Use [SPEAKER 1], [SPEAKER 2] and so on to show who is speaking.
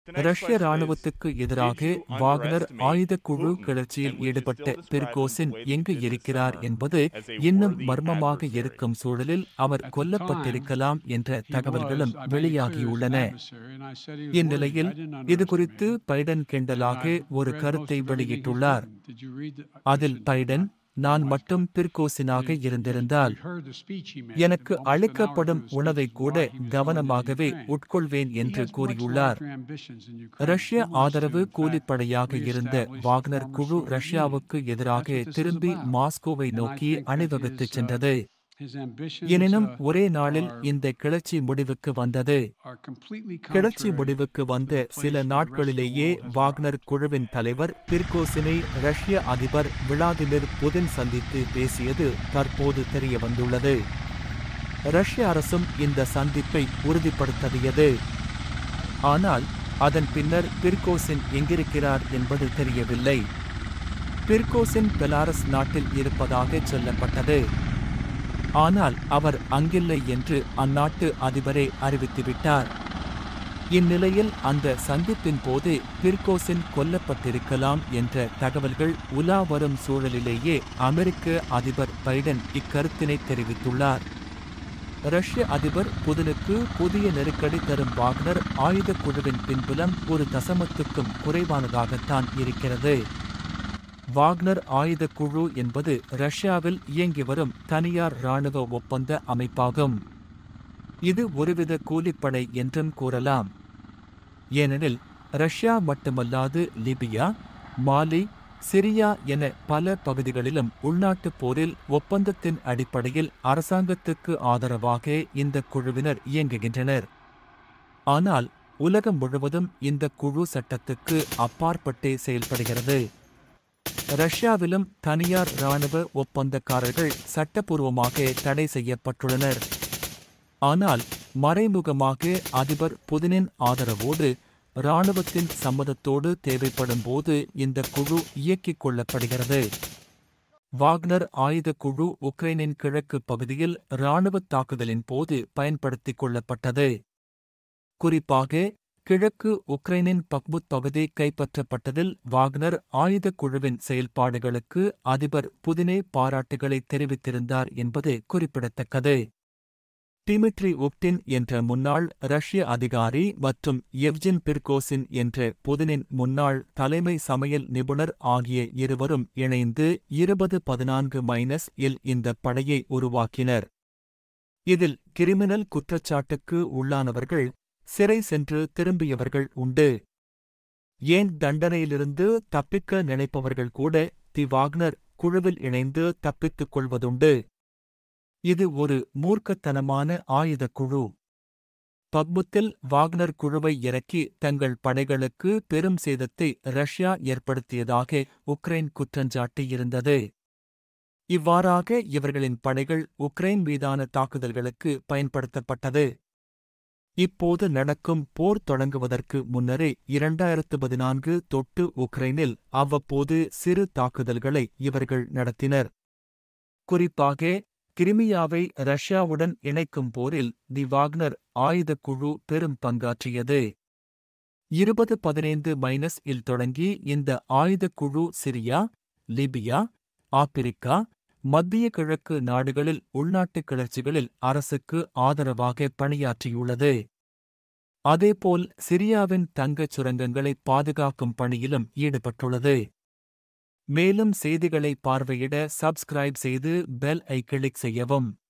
[SPEAKER 1] ரஷ்ய ராணுவத்துக்கு எதிராக வாக்னர் ஆயுத குழு கிளர்ச்சியில் ஈடுபட்ட பிர்கோசின் எங்கு இருக்கிறார் என்பது இன்னும் மர்மமாக இருக்கும் சூழலில் அவர் கொல்லப்பட்டிருக்கலாம் என்ற தகவல்களும் வெளியாகியுள்ளன இந்நிலையில் இது குறித்து பைடன் கிண்டலாக ஒரு கருத்தை வெளியிட்டுள்ளார் அதில் பைடன் நான் மட்டும் பிர்கோசினாக இருந்திருந்தால் எனக்கு அளிக்கப்படும் உணவை கூட கவனமாகவே உட்கொள்வேன் என்று கூறியுள்ளார் ரஷ்ய ஆதரவு கூலிப்படையாக இருந்த வாக்னர் குழு ரஷ்யாவுக்கு எதிராக திரும்பி மாஸ்கோவை நோக்கி அணிவகுத்துச் சென்றது எனினும் ஒரே நாளில் இந்த கிளர்ச்சி முடிவுக்கு வந்தது கிளர்ச்சி முடிவுக்கு வந்த சில நாட்களிலேயே வாக்னர் குழுவின் தலைவர் பிர்கோசினை ரஷ்ய அதிபர் விளாடிமிர் புதின் சந்தித்து பேசியது தற்போது தெரிய வந்துள்ளது ரஷ்ய அரசும் இந்த சந்திப்பை உறுதிப்படுத்தியது ஆனால் அதன் பின்னர் பிர்கோசின் எங்கிருக்கிறார் என்பது தெரியவில்லை பிர்கோசின் பெலாரஸ் நாட்டில் இருப்பதாக சொல்லப்பட்டது ஆனால் அவர் அங்கில்லை என்று அந்நாட்டு அதிபரே அறிவித்துவிட்டார் இந்நிலையில் அந்த சந்திப்பின் போது பிர்கோசின் கொல்லப்பட்டிருக்கலாம் என்ற தகவல்கள் உலா வரும் சூழலிலேயே அமெரிக்க அதிபர் பைடன் இக்கருத்தினை தெரிவித்துள்ளார் ரஷ்ய அதிபர் புதினுக்கு புதிய நெருக்கடி தரும் வாக்னர் ஆயுத குழுவின் பின்புலம் ஒரு தசமத்துக்கும் குறைவானதாகத்தான் இருக்கிறது வாக்னர் ஆயுத குழு என்பது ரஷ்யாவில் இயங்கி வரும் தனியார் இராணுவ ஒப்பந்த அமைப்பாகும் இது ஒருவித கூலிப்படை என்றும் கூறலாம் ஏனெனில் ரஷ்யா மட்டுமல்லாது லிபியா மாலி சிரியா என பல பகுதிகளிலும் உள்நாட்டுப் போரில் ஒப்பந்தத்தின் அடிப்படையில் அரசாங்கத்துக்கு ஆதரவாக இந்த குழுவினர் இயங்குகின்றனர் ஆனால் உலகம் முழுவதும் இந்த குழு சட்டத்துக்கு அப்பாற்பட்டே செயல்படுகிறது ரஷ்யாவிலும் தனியார் இராணுவ ஒப்பந்தக்காரர்கள் சட்டப்பூர்வமாக தடை செய்யப்பட்டுள்ளனர் ஆனால் மறைமுகமாக அதிபர் புதினின் ஆதரவோடு இராணுவத்தின் சம்மதத்தோடு தேவைப்படும் போது இந்த குழு இயக்கிக் கொள்ளப்படுகிறது வாக்னர் ஆயுத குழு உக்ரைனின் கிழக்கு பகுதியில் இராணுவத் தாக்குதலின் போது பயன்படுத்திக் கொள்ளப்பட்டது குறிப்பாக கிழக்கு உக்ரைனின் பக்முத் பகுதி கைப்பற்றப்பட்டதில் வாக்னர் ஆயுத குழுவின் செயல்பாடுகளுக்கு அதிபர் புதினே பாராட்டுகளை தெரிவித்திருந்தார் என்பது குறிப்பிடத்தக்கது டிமிட்ரி உப்டின் என்ற முன்னாள் ரஷ்ய அதிகாரி மற்றும் எவ்ஜின் பிர்கோசின் என்ற புதினின் முன்னாள் தலைமை சமையல் நிபுணர் ஆகிய இருவரும் இணைந்து இருபது பதினான்கு மைனஸ் இல் இந்த படையை உருவாக்கினர் இதில் கிரிமினல் குற்றச்சாட்டுக்கு உள்ளானவர்கள் சிறை சென்று திரும்பியவர்கள் உண்டு ஏன் தண்டனையிலிருந்து தப்பிக்க நினைப்பவர்கள் கூட தி வாக்னர் குழுவில் இணைந்து தப்பித்துக் கொள்வதுண்டு இது ஒரு மூர்க்கத்தனமான ஆயுத குழு பக்முத்தில் வாக்னர் குழுவை இறக்கி தங்கள் படைகளுக்கு பெரும் சேதத்தை ரஷ்யா ஏற்படுத்தியதாக உக்ரைன் குற்றஞ்சாட்டியிருந்தது இவ்வாறாக இவர்களின் படைகள் உக்ரைன் மீதான தாக்குதல்களுக்கு பயன்படுத்தப்பட்டது இப்போது நடக்கும் போர் தொடங்குவதற்கு முன்னரே இரண்டாயிரத்து பதினான்கு தொட்டு உக்ரைனில் அவ்வப்போது சிறு தாக்குதல்களை இவர்கள் நடத்தினர் குறிப்பாக கிரிமியாவை ரஷ்யாவுடன் இணைக்கும் போரில் தி வாக்னர் ஆயுதக் குழு பெரும் பங்காற்றியது இருபது பதினைந்து மைனஸ் இல் தொடங்கி இந்த ஆயுதக் குழு சிரியா லிபியா ஆப்பிரிக்கா மத்திய கிழக்கு நாடுகளில் உள்நாட்டுக் கிளர்ச்சிகளில் அரசுக்கு ஆதரவாக பணியாற்றியுள்ளது அதேபோல் சிரியாவின் தங்கச் சுரங்கங்களை பாதுகாக்கும் பணியிலும் ஈடுபட்டுள்ளது மேலும் செய்திகளை பார்வையிட சப்ஸ்கிரைப் செய்து பெல் ஐ கிளிக் செய்யவும்